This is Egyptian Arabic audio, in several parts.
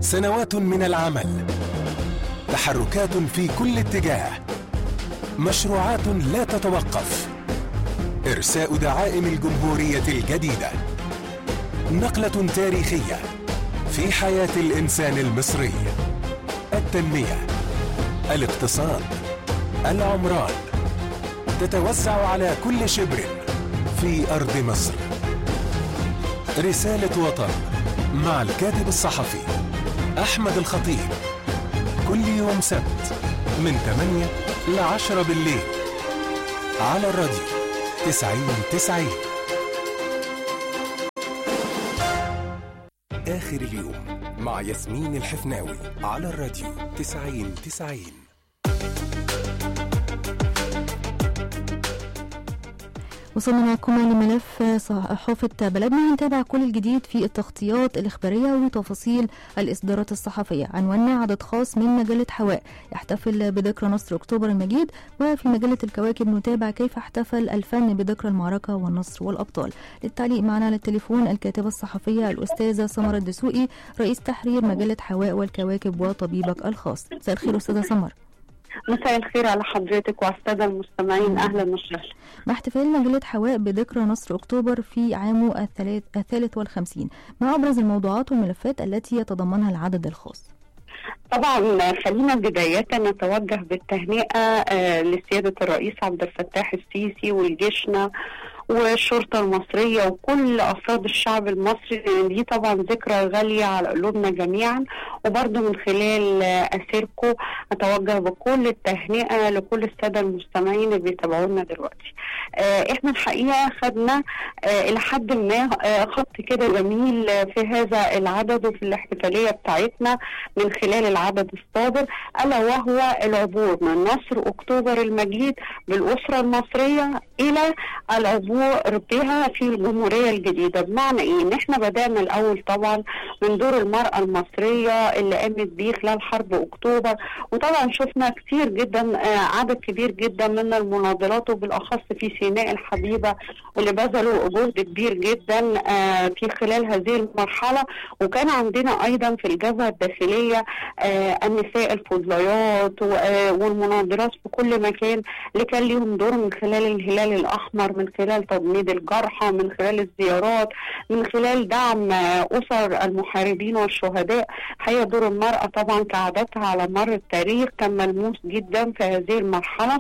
سنوات من العمل تحركات في كل اتجاه مشروعات لا تتوقف ارساء دعائم الجمهوريه الجديده نقله تاريخيه في حياه الانسان المصري التنميه الاقتصاد العمران تتوزع على كل شبر في ارض مصر رساله وطن مع الكاتب الصحفي احمد الخطيب كل يوم سبت من 8 ل 10 بالليل على الراديو 90 90 آخر اليوم مع ياسمين الحفناوي على الراديو 90 90 وصلنا معكم لملف صحافة بلدنا هنتابع كل الجديد في التغطيات الإخبارية وتفاصيل الإصدارات الصحفية عنواننا عدد خاص من مجلة حواء يحتفل بذكرى نصر أكتوبر المجيد وفي مجلة الكواكب نتابع كيف احتفل الفن بذكرى المعركة والنصر والأبطال للتعليق معنا على التليفون الكاتبة الصحفية الأستاذة سمر الدسوقي رئيس تحرير مجلة حواء والكواكب وطبيبك الخاص مساء الخير أستاذة سمر مساء الخير على حضرتك وعلى الساده المستمعين اهلا وسهلا مع احتفال مجلة حواء بذكرى نصر أكتوبر في عامه الثلاث, الثالث والخمسين ما أبرز الموضوعات والملفات التي يتضمنها العدد الخاص طبعا خلينا بداية نتوجه بالتهنئة آه، لسيادة الرئيس عبد الفتاح السيسي والجيشنا والشرطة المصرية وكل أفراد الشعب المصري لأن دي طبعا ذكرى غالية على قلوبنا جميعا وبرضه من خلال آه، أسيركو أتوجه بكل التهنئة لكل السادة المستمعين اللي بيتابعونا دلوقتي آه، احنا الحقيقة خدنا آه، إلى حد ما آه، خط كده جميل آه، في هذا العدد وفي الاحتفالية بتاعتنا من خلال العدد الصادر ألا وهو العبور من نصر أكتوبر المجيد بالأسرة المصرية إلى العبور بها في الجمهورية الجديدة بمعنى إيه؟ إن إحنا بدأنا الأول طبعا من دور المرأة المصرية اللي قامت بيه خلال حرب أكتوبر وطبعا شفنا كتير جدا آه، عدد كبير جدا من المناضلات وبالأخص في سيناء الحبيبة اللي بذلوا جهد كبير جدا آه، في خلال هذه المرحلة وكان عندنا أيضا في الجبهة الداخلية آه، النساء الفضليات و- آه، والمناضلات في كل مكان اللي كان ليهم دور من خلال الهلال الأحمر من خلال تضميد الجرحى من خلال الزيارات من خلال دعم آه، أسر المحاربين والشهداء هي دور المرأة طبعا كعادتها على مر التاريخ كان ملموس جدا في هذه المرحلة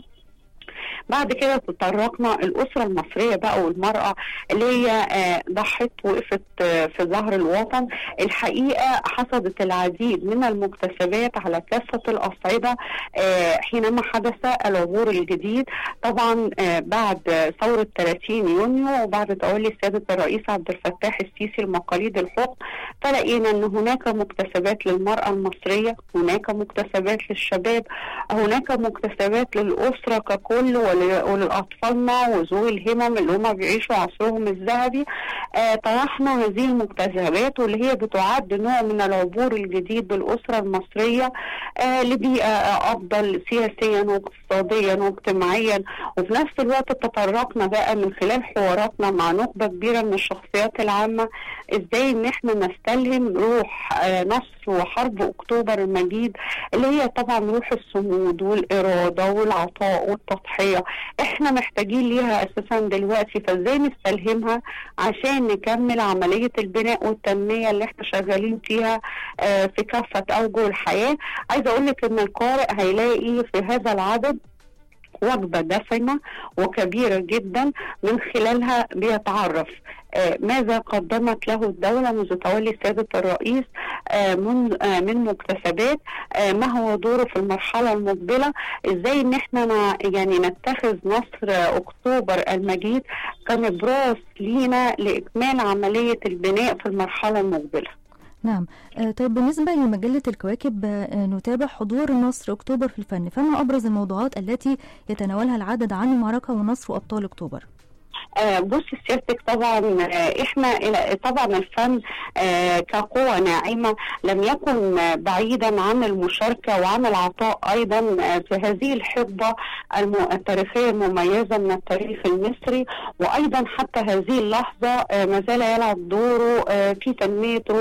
بعد كده تطرقنا الأسرة المصرية بقى والمرأة اللي هي آه، ضحت وقفت آه، في ظهر الوطن الحقيقة حصدت العديد من المكتسبات على كافة الأصعدة آه، حينما حدث العبور الجديد طبعا آه، بعد ثورة 30 يونيو وبعد تولي سيادة الرئيس عبد الفتاح السيسي المقاليد الحكم فلقينا أن هناك مكتسبات للمرأة المصرية هناك مكتسبات للشباب هناك مكتسبات للأسرة ككل ول- وللأطفالنا وذوي الهمم اللي هم بيعيشوا عصرهم الذهبي آه طرحنا هذه المكتسبات واللي هي بتعد نوع من العبور الجديد بالأسرة المصرية آه لبيئة آه أفضل سياسيا واقتصاديا واجتماعيا وفي نفس الوقت تطرقنا بقى من خلال حواراتنا مع نخبة كبيرة من الشخصيات العامة ازاي ان احنا نستلهم روح آه نصر وحرب اكتوبر المجيد اللي هي طبعا روح الصمود والاراده والعطاء والتضحيه احنا محتاجين ليها اساسا دلوقتي فازاي نستلهمها عشان نكمل عمليه البناء والتنميه اللي احنا شغالين فيها آه في كافه اوجه الحياه عايزه اقول لك ان القارئ هيلاقي في هذا العدد وجبة دسمة وكبيرة جدا من خلالها بيتعرف آه، ماذا قدمت له الدولة منذ تولي سيادة الرئيس آه، من آه، من مكتسبات آه، ما هو دوره في المرحلة المقبلة ازاي ان احنا ن- يعني نتخذ نصر آه، اكتوبر المجيد كنبراس لينا لإكمال عملية البناء في المرحلة المقبلة نعم آه، طيب بالنسبة لمجلة الكواكب آه، نتابع حضور نصر أكتوبر في الفن فما أبرز الموضوعات التي يتناولها العدد عن المعركة ونصر وأبطال أكتوبر آه، بص سيادتك طبعا آه، احنا إلى- طبعا الفن آه، كقوة ناعمة لم يكن آه، بعيدا عن المشاركة وعن العطاء ايضا آه، في هذه الحقبة الم- التاريخية المميزة من التاريخ المصري وايضا حتى هذه اللحظة آه، ما زال يلعب دوره آه، في تنمية روح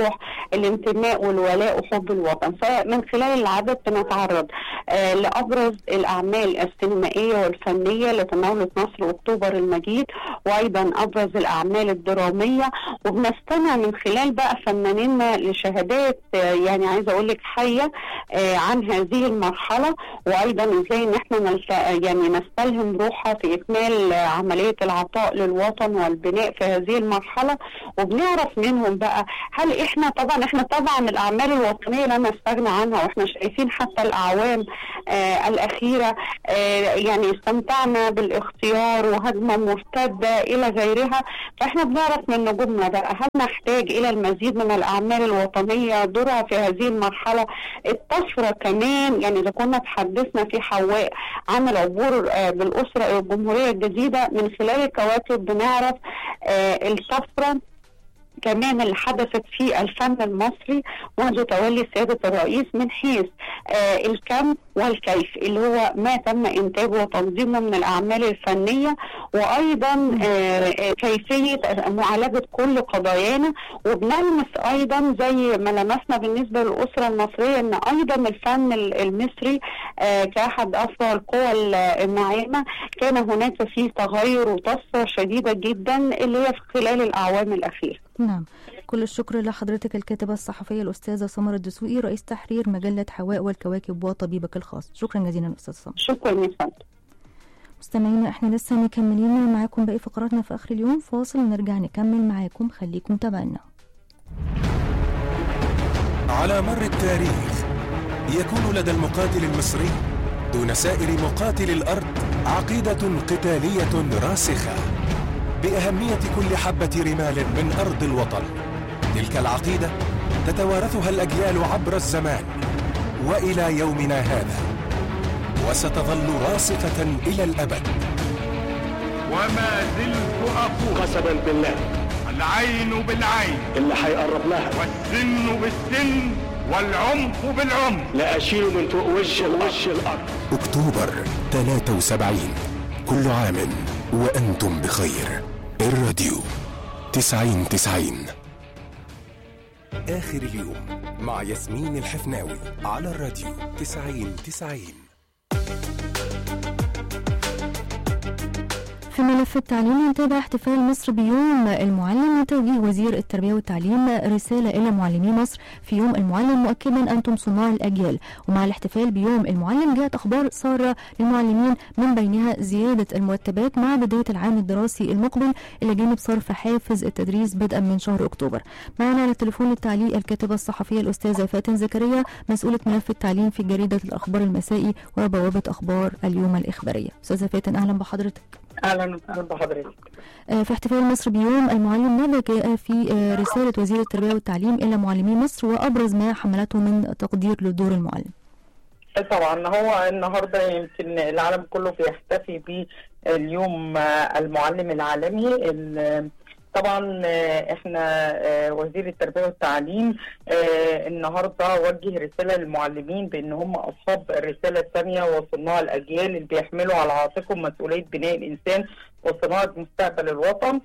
الانتماء والولاء وحب الوطن فمن خلال العدد بنتعرض آه، لابرز الاعمال السينمائيه والفنيه لتناولة نصر اكتوبر المجيد وايضا ابرز الاعمال الدراميه وبنستمع من خلال بقى فنانينا لشهادات آه، يعني عايزه اقول لك حيه آه، عن هذه المرحله وايضا ازاي ان احنا نلت- يعني نستلهم روحها في اكمال آه، عمليه العطاء للوطن والبناء في هذه المرحله وبنعرف منهم بقى هل احنا طبعا احنا طبعا الاعمال الوطنيه لا نستغنى عنها واحنا شايفين حتى الاعوام آه الاخيره آه يعني استمتعنا بالاختيار وهجمه مرتده الى غيرها فاحنا بنعرف من نجومنا بقى هل نحتاج الى المزيد من الاعمال الوطنيه دورها في هذه المرحله الطفره كمان يعني اذا كنا تحدثنا في حواء عن العبور آه بالاسره الى الجمهوريه الجديده من خلال الكواكب بنعرف آه الطفره كمان اللي حدثت في الفن المصري منذ تولي سيادة الرئيس من حيث آه الكم والكيف اللي هو ما تم إنتاجه وتنظيمه من الأعمال الفنية وأيضا آه آه، كيفية معالجة كل قضايانا وبنلمس أيضا زي ما لمسنا بالنسبة للأسرة المصرية أن أيضا الفن ال- المصري آه كأحد أفرع القوى ال- الناعمة كان هناك فيه تغير وطفرة شديدة جدا اللي هي في خلال الأعوام الأخيرة نعم كل الشكر لحضرتك الكاتبة الصحفية الأستاذة سمر الدسوقي رئيس تحرير مجلة حواء والكواكب وطبيبك الخاص شكرا جزيلا أستاذ سمر شكرا يا فندم مستمعينا احنا لسه مكملين معاكم باقي فقراتنا في آخر اليوم فاصل ونرجع نكمل معاكم خليكم تابعنا على مر التاريخ يكون لدى المقاتل المصري دون سائر مقاتل الارض عقيده قتاليه راسخه باهميه كل حبه رمال من ارض الوطن تلك العقيده تتوارثها الاجيال عبر الزمان والى يومنا هذا وستظل راسخه الى الابد وما زلت أقول قسما بالله العين بالعين اللي هيقرب لها والسن بالسن والعمق بالعمق لا اشيله من فوق وش وش الارض اكتوبر 73 كل عام وانتم بخير الراديو 90 90 اخر اليوم مع ياسمين الحفناوي على الراديو 90 90 في ملف التعليم نتابع احتفال مصر بيوم المعلم وتوجيه وزير التربية والتعليم رسالة إلى معلمي مصر في يوم المعلم مؤكدا أنتم صناع الأجيال ومع الاحتفال بيوم المعلم جاءت أخبار سارة للمعلمين من بينها زيادة المرتبات مع بداية العام الدراسي المقبل إلى جانب صرف حافز التدريس بدءا من شهر أكتوبر معنا على تليفون التعليق الكاتبة الصحفية الأستاذة فاتن زكريا مسؤولة ملف التعليم في جريدة الأخبار المسائي وبوابة أخبار اليوم الإخبارية أستاذة فاتن أهلا بحضرتك اهلا وسهلا بحضرتك آه، في احتفال مصر بيوم المعلم ماذا جاء في آه، رسالة وزير التربية والتعليم إلى معلمي مصر وأبرز ما حملته من تقدير لدور المعلم طبعا هو النهارده يمكن العالم كله بيحتفي باليوم المعلم العالمي ال- طبعا آه، احنا آه، وزير التربيه والتعليم آه، النهارده وجه رساله للمعلمين بان هم اصحاب الرساله الثانيه وصناع الاجيال اللي بيحملوا على عاتقهم مسؤوليه بناء الانسان وصناعه مستقبل الوطن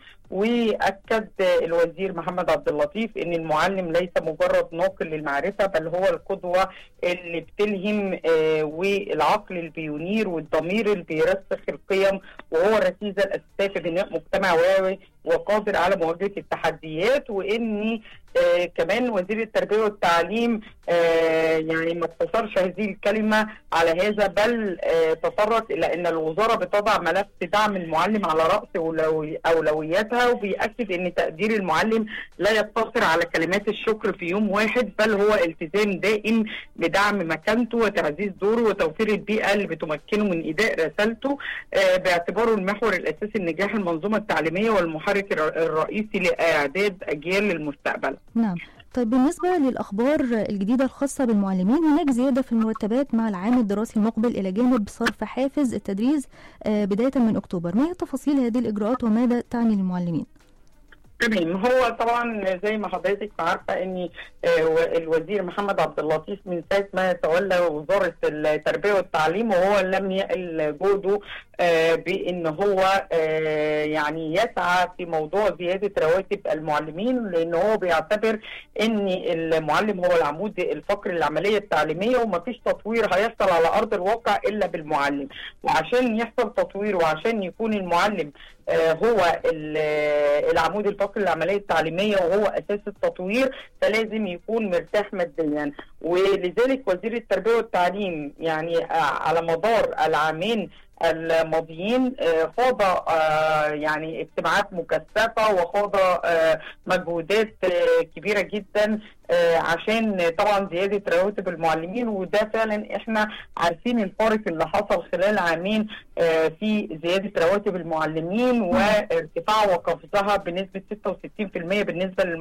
واكد الوزير محمد عبد اللطيف ان المعلم ليس مجرد ناقل للمعرفه بل هو القدوه اللي بتلهم آه، والعقل اللي بينير والضمير اللي بيرسخ القيم وهو الركيزه الاساسيه في بناء مجتمع واعي وقادر على مواجهه التحديات واني آه كمان وزير التربيه والتعليم آه يعني ما اقتصرش هذه الكلمه على هذا بل آه تطرق الى ان الوزاره بتضع ملف دعم المعلم على راس أولوي- اولوياتها وبيأكد ان تقدير المعلم لا يقتصر على كلمات الشكر في يوم واحد بل هو التزام دائم بدعم مكانته وتعزيز دوره وتوفير البيئه اللي بتمكنه من اداء رسالته آه باعتباره المحور الاساسي لنجاح المنظومه التعليميه والمحرك الر- الرئيسي لاعداد اجيال للمستقبل. نعم طيب بالنسبة للأخبار الجديدة الخاصة بالمعلمين هناك زيادة في المرتبات مع العام الدراسي المقبل إلى جانب صرف حافز التدريس آه، بداية من أكتوبر ما هي تفاصيل هذه الإجراءات وماذا تعني للمعلمين؟ تمام هو طبعا زي ما حضرتك عارفه ان آه، الوزير محمد عبد اللطيف من ساعه ما تولى وزاره التربيه والتعليم وهو لم يقل جهده آه، بان هو آه، يعني يسعى في موضوع زياده رواتب المعلمين لان هو بيعتبر ان المعلم هو العمود الفقري للعمليه التعليميه ومفيش تطوير هيحصل على ارض الواقع الا بالمعلم وعشان يحصل تطوير وعشان يكون المعلم آه، هو ال- العمود الفقري للعمليه التعليميه وهو اساس التطوير فلازم يكون مرتاح ماديا ولذلك وزير التربيه والتعليم يعني آه، على مدار العامين الماضيين آه، خاض آه، يعني اجتماعات مكثفه وخاض آه، مجهودات آه، كبيره جدا آه، عشان طبعا زياده رواتب المعلمين وده فعلا احنا عارفين الفارق اللي حصل خلال عامين آه، في زياده رواتب المعلمين وارتفاع وقفزها بنسبه 66% بالنسبه